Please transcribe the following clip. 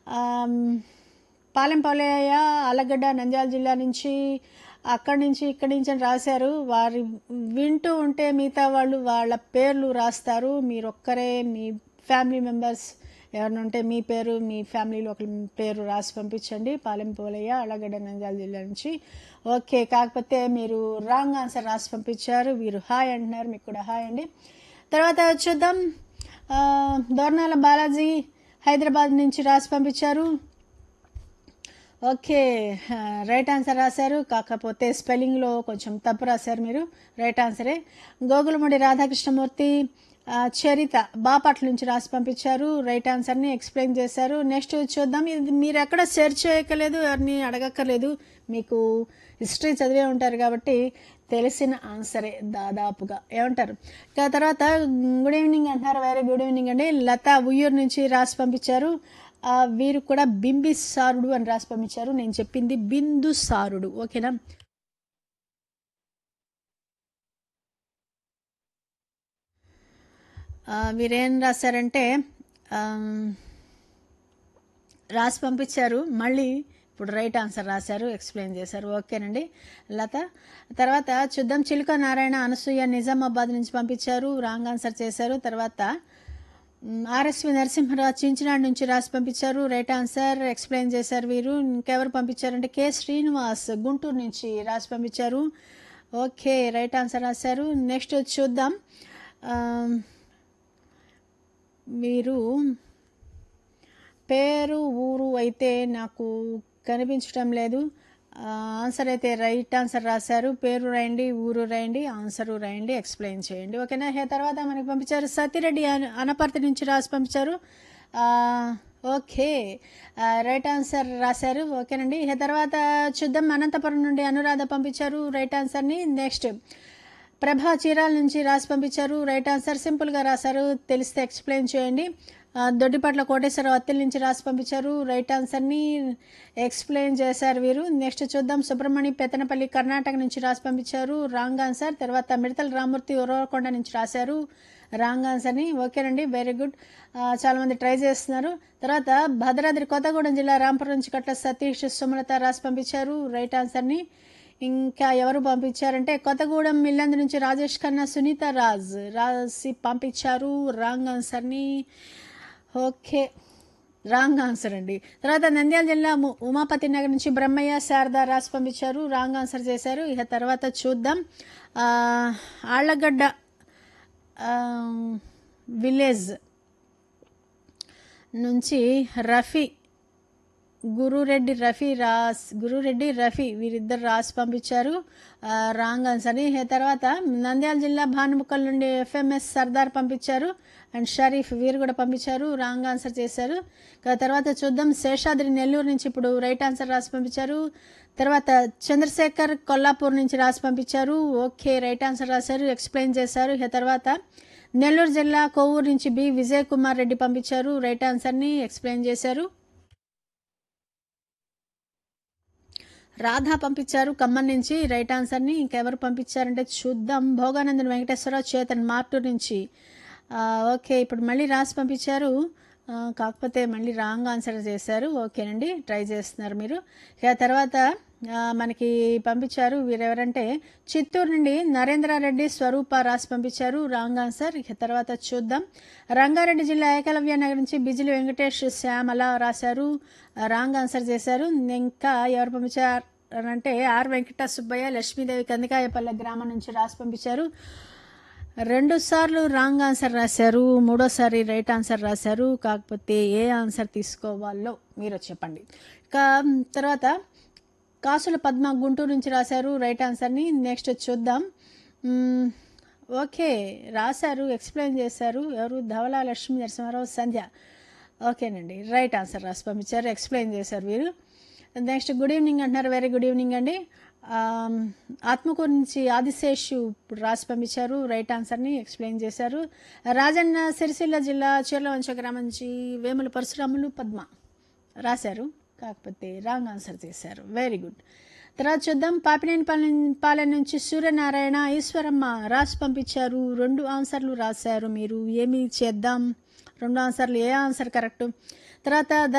ఆమ్, పాలెం పాలయ్య ఆలగడ్డ నంద్యాల జిల్లా నుంచి అక్కడి నుంచి ఇక్కడి నుంచి అని రాశారు వారి వింటూ ఉంటే మిగతా వాళ్ళు వాళ్ళ పేర్లు రాస్తారు మీరు ఒక్కరే మీ ఫ్యామిలీ మెంబర్స్ ఎవరిని ఉంటే మీ పేరు మీ ఫ్యామిలీలో ఒకరి పేరు రాసి పంపించండి పాలెం పోలయ్య అలగడ్డ నంద్యాల జిల్లా నుంచి ఓకే కాకపోతే మీరు రాంగ్ ఆన్సర్ రాసి పంపించారు వీరు హాయ్ అంటున్నారు మీకు కూడా హాయ్ అండి తర్వాత చూద్దాం ఆ, దోర్నాల బాలాజీ హైదరాబాద్ నుంచి రాసి పంపించారు ఓకే ఆ, రైట్ ఆన్సర్ రాశారు కాకపోతే స్పెల్లింగ్లో కొంచెం తప్పు రాశారు మీరు రైట్ ఆన్సరే గోగులముడి రాధాకృష్ణమూర్తి ఆ, చరిత బాపట్ల నుంచి రాసి పంపించారు రైట్ ఆన్సర్ని ఎక్స్ప్లెయిన్ చేశారు నెక్స్ట్ చూద్దాం ఇది మీరు ఎక్కడ సెర్చ్ చేయక్కర్లేదు ఎవరిని అడగక్కర్లేదు మీకు హిస్టరీ చదివే ఉంటారు కాబట్టి తెలిసిన ఆన్సరే దాదాపుగా ఏమంటారు ఇక తర్వాత గుడ్ ఈవినింగ్ అంటున్నారు వెరీ గుడ్ ఈవినింగ్ అండి లత ఉయ్యూరు నుంచి రాసి పంపించారు ఆ, వీరు కూడా బింబిసారుడు అని రాసి పంపించారు నేను చెప్పింది బిందు సారుడు ఓకేనా ఆ, వీరేం రాశారంటే ఆమ్, రాసి పంపించారు మళ్ళీ ఇప్పుడు రైట్ ఆన్సర్ రాశారు ఎక్స్ప్లెయిన్ చేశారు ఓకేనండి లత తర్వాత చూద్దాం చిలుక నారాయణ అనసూయ నిజామాబాద్ నుంచి పంపించారు రాంగ్ ఆన్సర్ చేశారు తర్వాత మ్, ఆర్ఎస్వి నరసింహరావు చించినాడు నుంచి రాసి పంపించారు రైట్ ఆన్సర్ ఎక్స్ప్లెయిన్ చేశారు వీరు ఇంకెవరు పంపించారంటే కే శ్రీనివాస్ గుంటూరు నుంచి రాసి పంపించారు ఓకే రైట్ ఆన్సర్ రాశారు నెక్స్ట్ చూద్దాం ఆమ్, మీరు పేరు ఊరు అయితే నాకు కనిపించడం లేదు ఆ, ఆన్సర్ అయితే రైట్ ఆన్సర్ రాశారు పేరు రాయండి ఊరు రాయండి ఆన్సర్ రాయండి ఎక్స్ప్లెయిన్ చేయండి ఓకేనా హే తర్వాత మనకి పంపించారు సతిరెడ్డి అన- అనపర్తి నుంచి రాసి పంపించారు ఆ, ఓకే ఆ, రైట్ ఆన్సర్ రాశారు ఓకేనండి హే తర్వాత చూద్దాం అనంతపురం నుండి అనురాధ పంపించారు రైట్ ఆన్సర్ని నెక్స్ట్ ప్రభా చీరాల నుంచి రాసి పంపించారు రైట్ ఆన్సర్ సింపుల్గా రాశారు తెలిస్తే ఎక్స్ప్లెయిన్ చేయండి ఆ, దొడ్డిపట్ల కోటేశ్వరరావు అత్తిల నుంచి రాసి పంపించారు రైట్ ఆన్సర్ని ఎక్స్ప్లెయిన్ చేశారు వీరు నెక్స్ట్ చూద్దాం సుబ్రహ్మణ్య పెత్తనపల్లి కర్ణాటక నుంచి రాసి పంపించారు రాంగ్ ఆన్సర్ తర్వాత మిడతల రామూర్తి ఉరవకొండ నుంచి రాశారు రాంగ్ ఆన్సర్ని ఓకేనండి వెరీ గుడ్ చాలామంది ట్రై చేస్తున్నారు తర్వాత భద్రాద్రి కొత్తగూడెం జిల్లా రాంపురం నుంచి కట్ల సతీష్ సుమలత రాసి పంపించారు రైట్ ఆన్సర్ని ఇంకా ఎవరు పంపించారంటే కొత్తగూడెం మిల్లందు నుంచి రాజేష్ ఖన్నా సునీత రాజ్ రాసి పంపించారు రాంగ్ ఆన్సర్ని ఓకే రాంగ్ ఆన్సర్ అండి తర్వాత నంద్యాల జిల్లా ము- ఉమాపతి నగర్ నుంచి బ్రహ్మయ్య శారద రాసి పంపించారు రాంగ్ ఆన్సర్ చేశారు ఇక తర్వాత చూద్దాం ఆ, ఆళ్లగడ్డ ఆ, విలేజ్ నుంచి రఫీ గురురెడ్డి రఫీ రాస్ గురురెడ్డి రఫీ వీరిద్దరు రాసి పంపించారు ఆ, రాంగ్ ఆన్సర్ని ఆ తర్వాత నంద్యాల జిల్లా భానుముక్కల్ నుండి ఎఫ్ఎంఎస్ సర్దార్ పంపించారు అండ్ షరీఫ్ వీరు కూడా పంపించారు రాంగ్ ఆన్సర్ చేశారు ఇక తర్వాత చూద్దాం శేషాద్రి నెల్లూరు నుంచి ఇప్పుడు రైట్ ఆన్సర్ రాసి పంపించారు తర్వాత చంద్రశేఖర్ కొల్లాపూర్ నుంచి రాసి పంపించారు ఓకే రైట్ ఆన్సర్ రాశారు ఎక్స్ప్లెయిన్ చేశారు ఇక తర్వాత నెల్లూరు జిల్లా కొవ్వూరు నుంచి బి విజయ్ కుమార్ రెడ్డి పంపించారు రైట్ ఆన్సర్ని ఎక్స్ప్లెయిన్ చేశారు రాధా పంపించారు ఖమ్మం నుంచి రైట్ ఆన్సర్ని ఇంకెవరు పంపించారంటే చూద్దాం భోగానందన్ వెంకటేశ్వరరావు చేతన్ మార్టూర్ నుంచి ఆ, ఓకే ఇప్పుడు మళ్ళీ రాసి పంపించారు ఆ, కాకపోతే మళ్ళీ రాంగ్ ఆన్సర్ చేశారు ఓకేనండి ట్రై చేస్తున్నారు మీరు ఇక తర్వాత ఆ, మనకి పంపించారు వీరెవరంటే చిత్తూరు నుండి నరేంద్రారెడ్డి స్వరూప రాసి పంపించారు రాంగ్ ఆన్సర్ ఇక తర్వాత చూద్దాం రంగారెడ్డి జిల్లా ఏకలవ్య నగర్ నుంచి బిజిలి వెంకటేష్ శ్యామల రాశారు రాంగ్ ఆన్సర్ చేశారు ఇంకా ఎవరు పంపించారు అని అంటే ఆర్ వెంకట సుబ్బయ్య లక్ష్మీదేవి కందికాయపల్లె గ్రామం నుంచి రాసి పంపించారు రెండు సార్లు రాంగ్ ఆన్సర్ రాశారు మూడోసారి రైట్ ఆన్సర్ రాశారు కాకపోతే ఏ ఆన్సర్ తీసుకోవాలో మీరు చెప్పండి ఇక తర్వాత కాసుల పద్మ గుంటూరు నుంచి రాశారు రైట్ ఆన్సర్ని నెక్స్ట్ చూద్దాం మ్మ్, ఓకే రాశారు ఎక్స్ప్లెయిన్ చేశారు ఎవరు ధవళ లక్ష్మీ నరసింహారావు సంధ్య ఓకేనండి రైట్ ఆన్సర్ రాసి పంపించారు ఎక్స్ప్లెయిన్ చేశారు వీరు నెక్స్ట్ గుడ్ ఈవినింగ్ అంటున్నారు వెరీ గుడ్ ఈవినింగ్ అండి ఆమ్, ఆత్మకూరు నుంచి ఆదిశేషు ఇప్పుడు రాసి పంపించారు రైట్ ఆన్సర్ని ఎక్స్ప్లెయిన్ చేశారు రాజన్న సిరిసిల్ల జిల్లా చీర్లవంచ గ్రామం నుంచి వేముల పరశురాములు పద్మ రాశారు కాకపోతే రాంగ్ ఆన్సర్ చేశారు వెరీ గుడ్ తర్వాత చూద్దాం పాపినేని పాలెం పాలెం నుంచి సూర్యనారాయణ ఈశ్వరమ్మ రాసి పంపించారు రెండు ఆన్సర్లు రాశారు మీరు ఏమి చేద్దాం రెండు ఆన్సర్లు ఏ ఆన్సర్ కరెక్ట్ తర్వాత